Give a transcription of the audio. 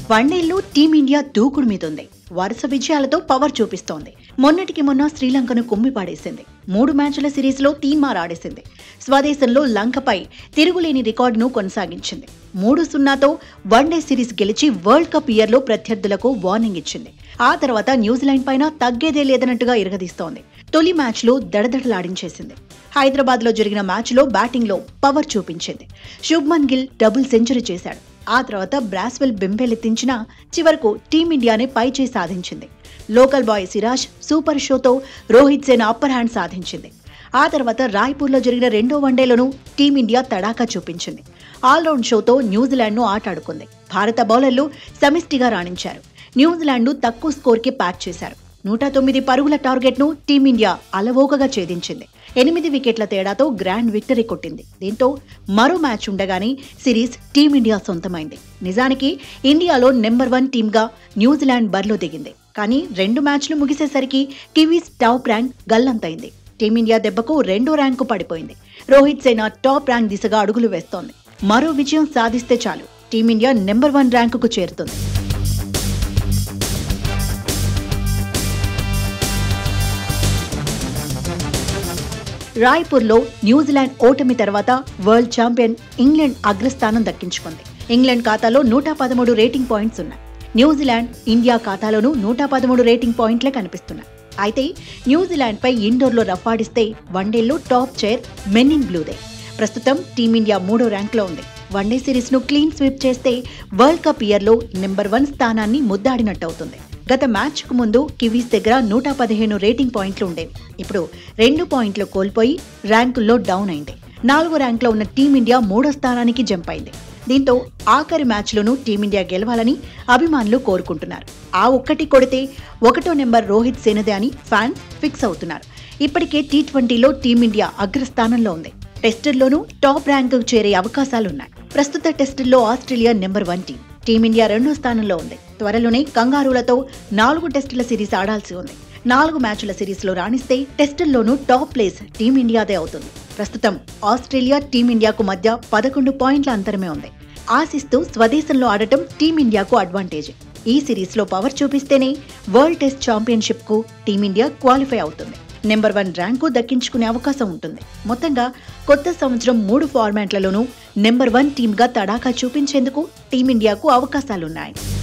వన్డేల్లో టీమిండియా దూకుడు మీదుంది వరుస విజయాలతో పవర్ చూపిస్తోంది మొన్నటికి మొన్న శ్రీలంకను కుమ్మి పాడేసింది మూడు మ్యాచ్ల సిరీస్లో తీన్మార్ ఆడేసింది స్వదేశంలో లంకపై తిరుగులేని రికార్డును కొనసాగించింది మూడు సున్నాతో వన్డే సిరీస్ గెలిచి వరల్డ్ కప్ ఇయర్లో ప్రత్యర్థులకు వార్నింగ్ ఇచ్చింది ఆ తర్వాత న్యూజిలాండ్ పైన తగ్గేదే లేదన్నట్టుగా ఇరగదీస్తోంది తొలి మ్యాచ్లో దడదడలాడించేసింది హైదరాబాద్ లో జరిగిన మ్యాచ్లో బ్యాటింగ్లో పవర్ చూపించింది శుభ్మన్ గిల్ డబుల్ సెంచరీ చేశాడు ఆ తర్వాత బ్రాస్వెల్ బెంబేలెత్తించిన చివరకు టీమిండియానే పైచేయి సాధించింది లోకల్ బాయ్ సిరాజ్ సూపర్ షోతో రోహిత్ సేన అప్పర్ హ్యాండ్ సాధించింది ఆ తర్వాత రాయ్పూర్లో జరిగిన రెండో వన్డేలోనూ టీమిండియా తడాకా చూపించింది ఆల్రౌండ్ షోతో న్యూజిలాండ్ను ఆటాడుకుంది భారత బౌలర్లు సమిష్టిగా రాణించారు న్యూజిలాండ్ను తక్కువ స్కోర్కి ప్యాక్ చేశారు నూట తొమ్మిది పరుగుల టార్గెట్ను టీమిండియా అలవోకగా ఛేదించింది ఎనిమిది వికెట్ల తేడాతో గ్రాండ్ విక్టరీ కొట్టింది దీంతో మరో మ్యాచ్ ఉండగానే సిరీస్ టీమిండియా సొంతమైంది నిజానికి ఇండియాలో నెంబర్ వన్ టీమ్గా న్యూజిలాండ్ బరిలో దిగింది కానీ రెండు మ్యాచ్లు ముగిసేసరికి కివీస్ టాప్ ర్యాంక్ గల్లంతైంది టీమిండియా దెబ్బకు రెండో ర్యాంకు పడిపోయింది రోహిత్ సేన టాప్ ర్యాంక్ దిశగా అడుగులు వేస్తోంది మరో విజయం సాధిస్తే చాలు టీమిండియా నెంబర్ వన్ ర్యాంకుకు చేరుతుంది రాయ్పూర్లో న్యూజిలాండ్ ఓటమి తర్వాత వరల్డ్ ఛాంపియన్ ఇంగ్లాండ్ అగ్రస్థానం దక్కించుకుంది ఇంగ్లాండ్ ఖాతాలో నూట పదమూడు రేటింగ్ పాయింట్స్ ఉన్నాయి న్యూజిలాండ్ ఇండియా ఖాతాలోనూ నూట పదమూడు రేటింగ్ పాయింట్లే కనిపిస్తున్నాయి అయితే న్యూజిలాండ్ పై ఇండోర్లో రఫాడిస్తే వన్డేల్లో టాప్ చైర్ మెన్ ఇన్ బ్లూదే ప్రస్తుతం టీమిండియా మూడో ర్యాంక్లో ఉంది వన్డే సిరీస్ ను క్లీన్ స్వీప్ చేస్తే వరల్డ్ కప్ ఇయర్లో నెంబర్ వన్ స్థానాన్ని ముద్దాడినట్టవుతుంది గత మ్యాచ్ కు ముందు కివీస్ దగ్గర నూట పదిహేను రేటింగ్ పాయింట్లు ఉండేవి ఇప్పుడు రెండు పాయింట్లు కోల్పోయి ర్యాంకుల్లో డౌన్ అయింది నాలుగో ర్యాంక్లో ఉన్న టీమిండియా మూడో స్థానానికి జంప్ అయింది దీంతో ఆఖరి మ్యాచ్లోనూ టీమిండియా గెలవాలని అభిమానులు కోరుకుంటున్నారు ఆ ఒక్కటి కొడితే ఒకటో నెంబర్ రోహిత్ సేనదే అని ఫ్యాన్స్ ఫిక్స్ అవుతున్నారు ఇప్పటికే టీ ట్వంటీలో టీమిండియా అగ్రస్థానంలో ఉంది టెస్టుల్లోనూ టాప్ ర్యాంకు చేరే అవకాశాలున్నాయి ప్రస్తుత టెస్టుల్లో Australia number one team team India రెండో స్థానంలో ఉంది త్వరలోనే కంగారులతో నాలుగు టెస్టుల సిరీస్ ఆడాల్సి ఉంది నాలుగు మ్యాచ్ల సిరీస్లో రాణిస్తే టెస్టుల్లోనూ టాప్ ప్లేస్ టీమిండియాదే అవుతుంది ప్రస్తుతం ఆస్ట్రేలియా టీమిండియాకు మధ్య పదకొండు పాయింట్ల అంతరమే ఉంది ఆశిస్తూ స్వదేశంలో ఆడటం టీమిండియాకు అడ్వాంటేజ్ ఈ సిరీస్లో పవర్ చూపిస్తేనే వరల్డ్ టెస్ట్ ఛాంపియన్షిప్కు టీమిండియా క్వాలిఫై అవుతుంది నెంబర్ వన్ ర్యాంకు దక్కించుకునే అవకాశం ఉంటుంది మొత్తంగా కొత్త సంవత్సరం మూడు ఫార్మాట్లలోనూ నెంబర్ వన్ టీమ్గా తడాకా చూపించేందుకు టీమిండియాకు అవకాశాలున్నాయి